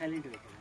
silent పెట్టాను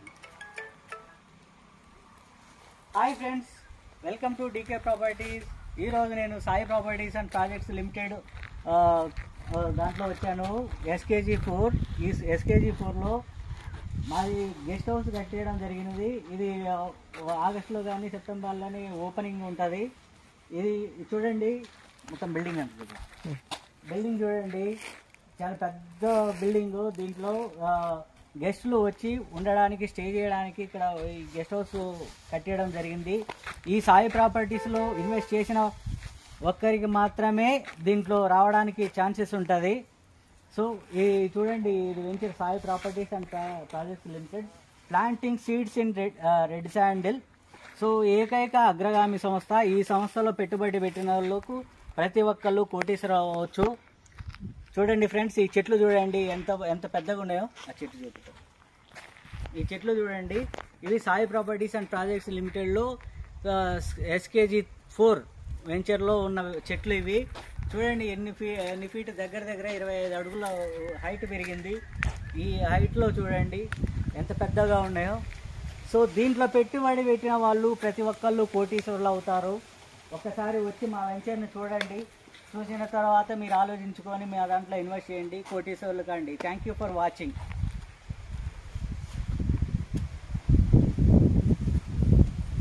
hi friends welcome to DK properties ఈరోజు నేను Sai properties and projects limited దాంట్లో వచ్చాను ఎస్కేజీ ఫోర్ ఈ ఎస్కేజీ ఫోర్లో మాది గెస్ట్ హౌస్ కట్టేయడం జరిగినది ఇది ఆ, ఆగస్టులో కానీ సెప్టెంబర్లోని ఓపెనింగ్ ఉంటుంది ఇది చూడండి మొత్తం బిల్డింగ్ అంటుంది బిల్డింగ్ చూడండి చాలా పెద్ద బిల్డింగ్ దీంట్లో ఆ, గెస్టులు వచ్చి ఉండడానికి స్టే చేయడానికి ఇక్కడ ఈ గెస్ట్ హౌస్ కట్టేయడం జరిగింది ఈ సాయి ప్రాపర్టీస్లో ఇన్వెస్ట్ చేసిన ఒక్కరికి మాత్రమే దీంట్లో రావడానికి ఛాన్సెస్ ఉంటుంది సో ఈ చూడండి ఇది venture Sai properties and projects limited planting seeds in red red sandal so ఏకైక అగ్రగామి సంస్థ ఈ సంస్థలో పెట్టుబడి పెట్టిన వాళ్ళకు ప్రతి ఒక్కళ్ళు కోటీశ్వరరావు అవ్వచ్చు చూడండి ఫ్రెండ్స్ ఈ చెట్లు చూడండి ఎంత ఎంత పెద్దగా ఉన్నాయో ఆ చెట్లు చూపుతాం ఈ చెట్లు చూడండి ఇవి సాయి ప్రాపర్టీస్ అండ్ ప్రాజెక్ట్స్ లిమిటెడ్లో ఎస్కేజీ ఫోర్ వెంచర్లో ఉన్న చెట్లు ఇవి చూడండి ఎన్ని ఫీ ఎన్ని ఫీట్ దగ్గర దగ్గర ఇరవై ఐదు అడుగుల హైట్ పెరిగింది ఈ హైట్లో చూడండి ఎంత పెద్దగా ఉన్నాయో సో దీంట్లో పెట్టుబడి పెట్టిన వాళ్ళు ప్రతి ఒక్కళ్ళు కోటీశ్వరులు అవుతారు ఒకసారి వచ్చి మా వెంచర్ని చూడండి చూసిన తర్వాత మీరు ఆలోచించుకొని మీ దాంట్లో ఇన్వెస్ట్ చేయండి కోటీశ్వరులు కండి థ్యాంక్ యూ ఫర్ వాచింగ్